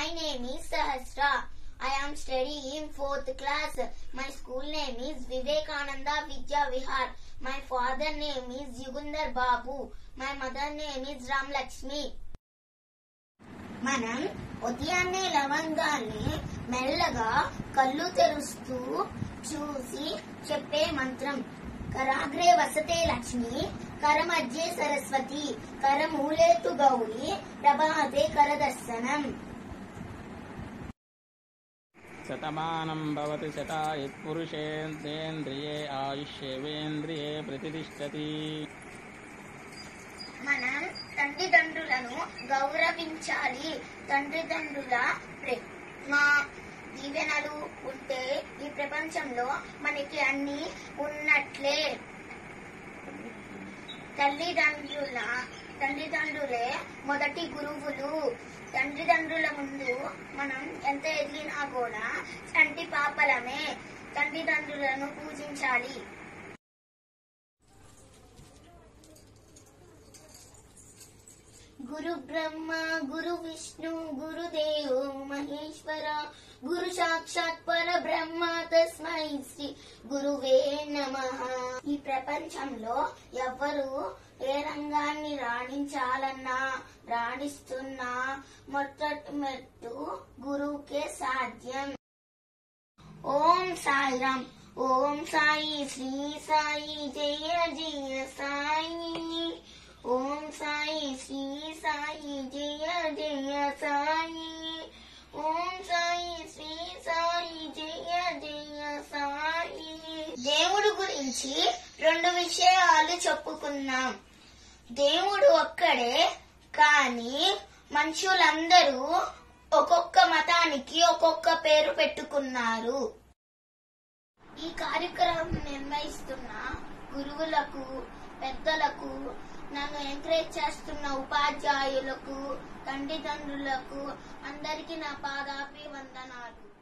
My name is Sahasra. I am studying in fourth class. My school name is Vivekananda Vidya Vihar. My father name is Yugundar Babu. My mother name is Ram Lakshmi. మనం ఉదయాన్నే లవంగాల్ని మెల్లగా కళ్ళు తెరుస్తూ చూసి చెప్పే మంత్రం కరాగ్రే వసతే లక్ష్మి కరమధ్యే సరస్వతి కరమూలేతు గౌరి ప్రభాతే కరదర్శనం శతమానం భవతి శతాయుత్ పురుషేంద్రిये ఆయుష్యేవేంద్రియే ప్రతిష్టతి మనం తల్లిదండ్రులను గౌరవించాలి తల్లిదండ్రుల ప్రేమ దీవెనలు ఉంటే ఈ ప్రపంచంలో మనకి అన్ని ఉన్నట్లే తల్లిదండ్రుల తల్లిదండ్రులే మొదటి గురువులు తల్లిదండ్రుల ముందు మనం ఎంత ఎదిగినా కూడా చంటి పాపలమే తల్లిదండ్రులను పూజించాలి గురు బ్రహ్మ గురు విష్ణు గురుదేవో మహేశ్వర గురు సాక్షాత్ పర బ్రహ్మ తస్మై శ్రీ గురువే నమ ఈ ప్రపంచంలో ఎవ్వరు ఏ రంగాన్ని రాణించాలన్నా రాణిస్తున్నా మొట్టటి మెట్టు గురువుకే సాధ్యం ఓం సాయిరామ్ ఓం సాయి శ్రీ సాయి జయ జయ సాయి ఓం సాయి శ్రీ సాయి జయ జయ సాయి ఓం సాయి శ్రీ సాయి జయ జయ సాయి దేవుడు గురించి రెండు విషయాలు చెప్పుకున్నాం దేవుడు ఒక్కడే కానీ మనుషులందరూ ఒక్కొక్క మతానికి ఒక్కొక్క పేరు పెట్టుకున్నారు ఈ కార్యక్రమం నిర్వహిస్తున్న గురువులకు పెద్దలకు నన్ను ఎంకరేజ్ చేస్తున్న ఉపాధ్యాయులకు తల్లిదండ్రులకు అందరికీ నా పాదాపి వందనాలు